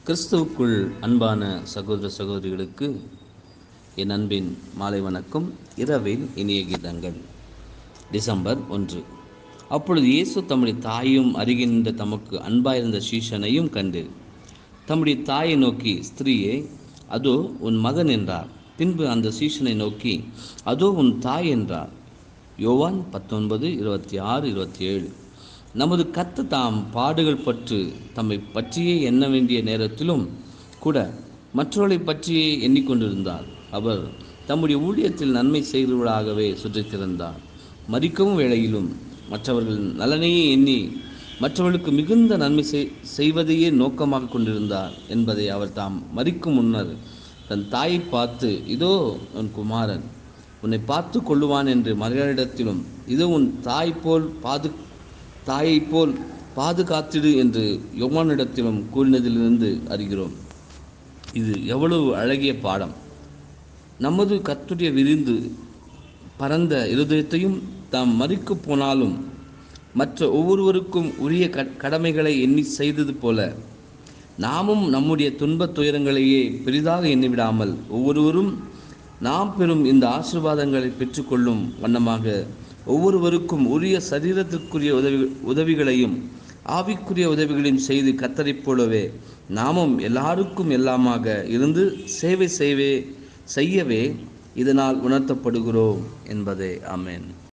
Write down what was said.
கிறிஸ்துவுக்குள் அன்பான சகோதர சகோதரிகளுக்கு என் அன்பின் மாலை வணக்கம் இரவின் இனிய கீதங்கள் டிசம்பர் ஒன்று அப்பொழுது இயேசு தம்முடைய தாயும் அருகின்ற தமக்கு அன்பாயிருந்த சீஷனையும் கண்டு தம்முடைய தாயை நோக்கி ஸ்திரீயே அதோ உன் மகன் என்றார் பின்பு அந்த சீஷனை நோக்கி அதோ உன் தாய் என்றார் யோவான் பத்தொன்பது இருபத்தி ஆறு இருபத்தி ஏழு நமது கத்து தாம் பாடுகள் பற்று தம்மை பற்றியே எண்ண வேண்டிய நேரத்திலும் கூட மற்றவர்களை பற்றியே எண்ணிக்கொண்டிருந்தார் அவர் தம்முடைய ஊழியத்தில் நன்மை செய்கிறவர்களாகவே சுற்றித் திறந்தார் மறிக்கவும் வேளையிலும் மற்றவர்கள் நலனையே எண்ணி மற்றவர்களுக்கு மிகுந்த நன்மை செய் செய்வதையே நோக்கமாக கொண்டிருந்தார் என்பதை அவர் தாம் மறிக்கும் முன்னர் தன் தாயை பார்த்து இதோ உன் குமாரன் உன்னை பார்த்து கொள்ளுவான் என்று மகளிடத்திலும் இதோ உன் தாய் போல் பாது தாயைப் போல் பாதுகாத்திடு என்று யோவானிடத்திலும் கூறினதிலிருந்து அறிகிறோம் இது எவ்வளவு அழகிய பாடம் நமது கத்துடைய விரிந்து பரந்த இருதயத்தையும் தாம் மறிக்கு போனாலும் மற்ற ஒவ்வொருவருக்கும் உரிய கடமைகளை எண்ணி செய்தது போல நாமும் நம்முடைய துன்பத் துயரங்களையே பெரிதாக எண்ணிவிடாமல் ஒவ்வொருவரும் நாம் பெறும் இந்த ஆசிர்வாதங்களை பெற்றுக்கொள்ளும் வண்ணமாக ஒவ்வொருவருக்கும் உரிய சரீரத்திற்குரிய உதவி உதவிகளையும் ஆவிக்குரிய உதவிகளையும் செய்து கத்தரைப் போலவே நாமும் எல்லாருக்கும் எல்லாமாக இருந்து சேவை செய்வே செய்யவே இதனால் உணர்த்தப்படுகிறோம் என்பதே ஆமேன்